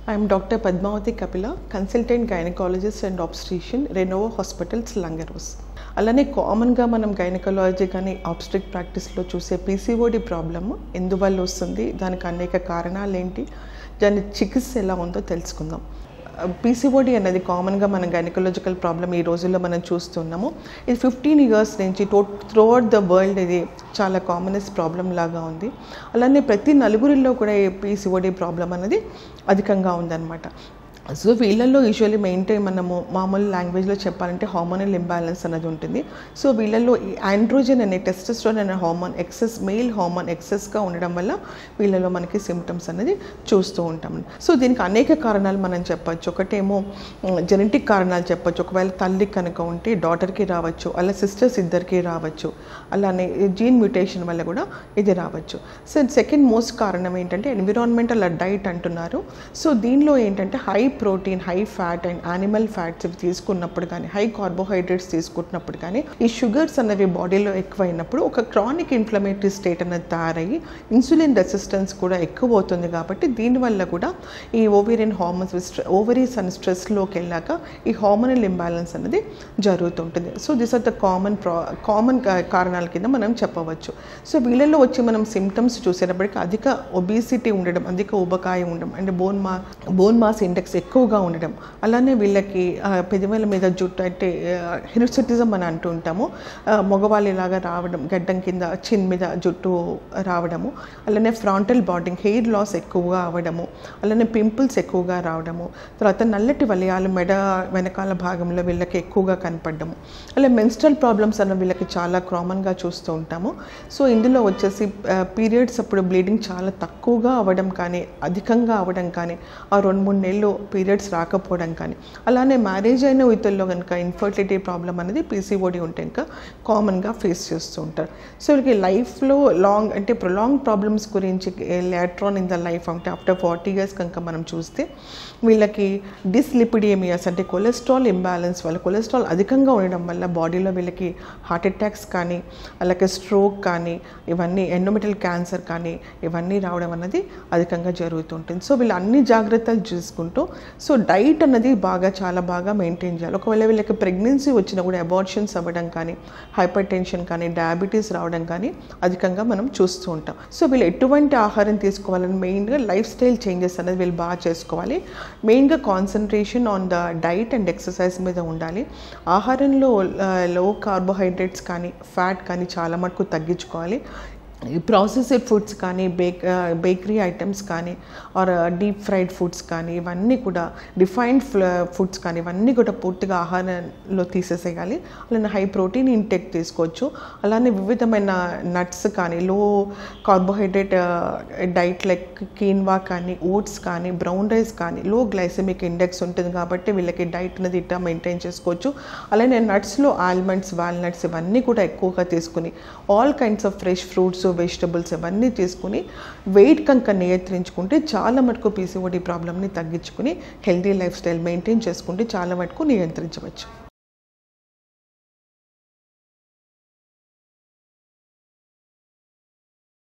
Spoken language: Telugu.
I'm Dr. Padmavati Kapila, consultant gynecologist and obstetrician, Renova Hospitals, Langaros. అలానే కామన్గా మనం గైనకాలజీ కానీ ఆబ్స్ట్రిక్ ప్రాక్టీస్లో చూసే పీసీఓడి ప్రాబ్లమ్ ఎందువల్ల వస్తుంది దానికి అనేక కారణాలు ఏంటి దాని చికిత్స ఎలా ఉందో తెలుసుకుందాం పీసీఓడి అనేది కామన్గా మన గైనకలాజికల్ ప్రాబ్లం ఈ రోజుల్లో మనం చూస్తున్నాము ఇది ఫిఫ్టీన్ ఇయర్స్ నుంచి టో త్రూఅవుట్ ద వరల్డ్ ఇది చాలా కామనెస్ట్ ప్రాబ్లం లాగా ఉంది అలానే ప్రతి నలుగురిలో కూడా ఈ పీసీఓడి ప్రాబ్లం అనేది అధికంగా ఉందన్నమాట సో వీళ్ళల్లో యూజువల్లీ మెయింటైన్ మనము మామూలు లాంగ్వేజ్లో చెప్పాలంటే హార్మోనల్ ఇంబ్యాలెన్స్ అనేది ఉంటుంది సో వీళ్ళల్లో ఈ ఆండ్రోజన్ అనే టెస్టెస్ట్రాన్ అనే హార్మోన్ ఎక్సెస్ మెయిల్ హార్మోన్ ఎక్సెస్గా ఉండడం వల్ల వీళ్ళలో మనకి సిమ్టమ్స్ అనేది చూస్తూ ఉంటాం సో దీనికి అనేక కారణాలు మనం చెప్పొచ్చు ఒకటేమో జెనెటిక్ కారణాలు చెప్పొచ్చు ఒకవేళ తల్లి కనుక ఉంటే డాటర్కి రావచ్చు అలా సిస్టర్స్ ఇద్దరికి రావచ్చు అలానే జీన్ మ్యూటేషన్ వల్ల కూడా ఇది రావచ్చు సో సెకండ్ మోస్ట్ కారణం ఏంటంటే ఎన్విరాన్మెంటల్ డైట్ అంటున్నారు సో దీనిలో ఏంటంటే high protein high fat and animal fats ఇవి తీసుకున్నప్పుడు కానీ హై కార్బోహైడ్రేట్స్ తీసుకుంటున్నప్పుడు కానీ ఈ షుగర్స్ అనేవి బాడీలో ఎక్కువైనప్పుడు ఒక క్రానిక్ ఇన్ఫ్లమేటరీ స్టేట్ అనేది తయారయ్యి ఇన్సులిన్ రెసిస్టెన్స్ కూడా ఎక్కువ అవుతుంది కాబట్టి దీనివల్ల కూడా ఈ ఓవేరియన్ హార్మోన్స్ ఓవరీస్ అండ్ స్ట్రెస్లోకి వెళ్ళాక ఈ హార్మోనల్ ఇంబ్యాలెన్స్ అనేది జరుగుతుంటుంది so this are the common ప్రా కామన్ కారణాల కింద మనం చెప్పవచ్చు సో వీళ్ళల్లో వచ్చి మనం సిమ్టమ్స్ చూసేటప్పటికి అధిక ఒబిసిటీ ఉండడం అధిక ఉబకాయం ఉండడం అంటే బోన్ మా బోన్ మాస్ ఇండెక్స్ ఎక్కువగా ఉండడం అలానే వీళ్ళకి పెదవుల మీద జుట్టు అంటే హిరుసిటిజం అని అంటూ ఉంటాము మగవాళ్ళలాగా రావడం గడ్డం కింద చిన్ మీద జుట్టు రావడము అలానే ఫ్రాంటల్ బాడింగ్ హెయిర్ లాస్ ఎక్కువగా అవ్వడము అలానే పింపుల్స్ ఎక్కువగా రావడము తర్వాత నల్లటి వలయాలు మెడ వెనకాల భాగంలో వీళ్ళకి ఎక్కువగా కనపడము అలా మెన్స్ట్రల్ ప్రాబ్లమ్స్ అన్న వీళ్ళకి చాలా కామన్గా చూస్తూ ఉంటాము సో ఇందులో వచ్చేసి పీరియడ్స్ అప్పుడు బ్లీడింగ్ చాలా తక్కువగా అవ్వడం కానీ అధికంగా అవ్వడం కానీ ఆ రెండు మూడు నెలలు పీరియడ్స్ రాకపోవడం కానీ అలానే మ్యారేజ్ అయిన వీటిల్లో కనుక ఇన్ఫర్టిలిటీ ప్రాబ్లం అనేది పీసీఓడి ఉంటే ఇంకా కామన్గా ఫేస్ చేస్తూ ఉంటారు సో వీళ్ళకి లైఫ్లో లాంగ్ అంటే ప్రొలాంగ్ ప్రాబ్లమ్స్ గురించి లాట్రాన్ ఇన్ ద లైఫ్ అంటే ఆఫ్టర్ ఫార్టీ ఇయర్స్ కనుక మనం చూస్తే వీళ్ళకి డిస్లిపిడియమియాస్ అంటే కొలెస్ట్రాల్ ఇంబ్యాలెన్స్ వల్ల కొలెస్ట్రాల్ అధికంగా ఉండడం వల్ల బాడీలో వీళ్ళకి హార్ట్ అటాక్స్ కానీ అలాగే స్ట్రోక్ కానీ ఇవన్నీ ఎండోమెటల్ క్యాన్సర్ కానీ ఇవన్నీ రావడం అనేది అధికంగా జరుగుతుంటుంది సో వీళ్ళు అన్ని జాగ్రత్తలు చూసుకుంటూ సో డైట్ అన్నది బాగా చాలా బాగా మెయింటైన్ చేయాలి ఒకవేళ వీళ్ళకి ప్రెగ్నెన్సీ వచ్చినా కూడా అబార్షన్స్ అవ్వడం కానీ హైపర్ టెన్షన్ కానీ డయాబెటీస్ రావడం కానీ అధికంగా మనం చూస్తూ ఉంటాం సో వీళ్ళు ఎటువంటి ఆహారం తీసుకోవాలని మెయిన్గా లైఫ్ స్టైల్ చేంజెస్ అనేది వీళ్ళు బాగా చేసుకోవాలి మెయిన్గా concentration on the diet and exercise మీద ఉండాలి ఆహారంలో లో కార్బోహైడ్రేట్స్ కానీ ఫ్యాట్ కానీ చాలా మటుకు తగ్గించుకోవాలి ప్రాసెస్డ్ ఫుడ్స్ కానీ బేక్ బేకరీ ఐటమ్స్ కానీ ఆర్ డీప్ ఫ్రైడ్ ఫుడ్స్ కానీ ఇవన్నీ కూడా డిఫైన్డ్ ఫుడ్స్ కానీ ఇవన్నీ కూడా పూర్తిగా ఆహారంలో తీసేసేయాలి అలానే హై ప్రోటీన్ ఇంటెక్ తీసుకోవచ్చు అలానే వివిధమైన నట్స్ కానీ low carbohydrate diet like quinoa కానీ ఓట్స్ కానీ బ్రౌన్ రైస్ కానీ లో గ్లైసెమిక్ ఇండెక్స్ ఉంటుంది కాబట్టి వీళ్ళకి డైట్ అనేది ఇట్టా మెయింటైన్ చేసుకోవచ్చు అలానే నట్స్లో ఆల్మండ్స్ వాల్నట్స్ ఇవన్నీ కూడా ఎక్కువగా తీసుకుని all kinds of fresh fruits vegetables ఇవన్నీ తీసుకుని వెయిట్ కనుక నియంత్రించుకుంటే చాలా మటుకు పీసీఓడి ప్రాబ్లమ్ని తగ్గించుకుని హెల్తీ లైఫ్ స్టైల్ మెయింటైన్ చేసుకుంటే చాలా మటుకు నియంత్రించవచ్చు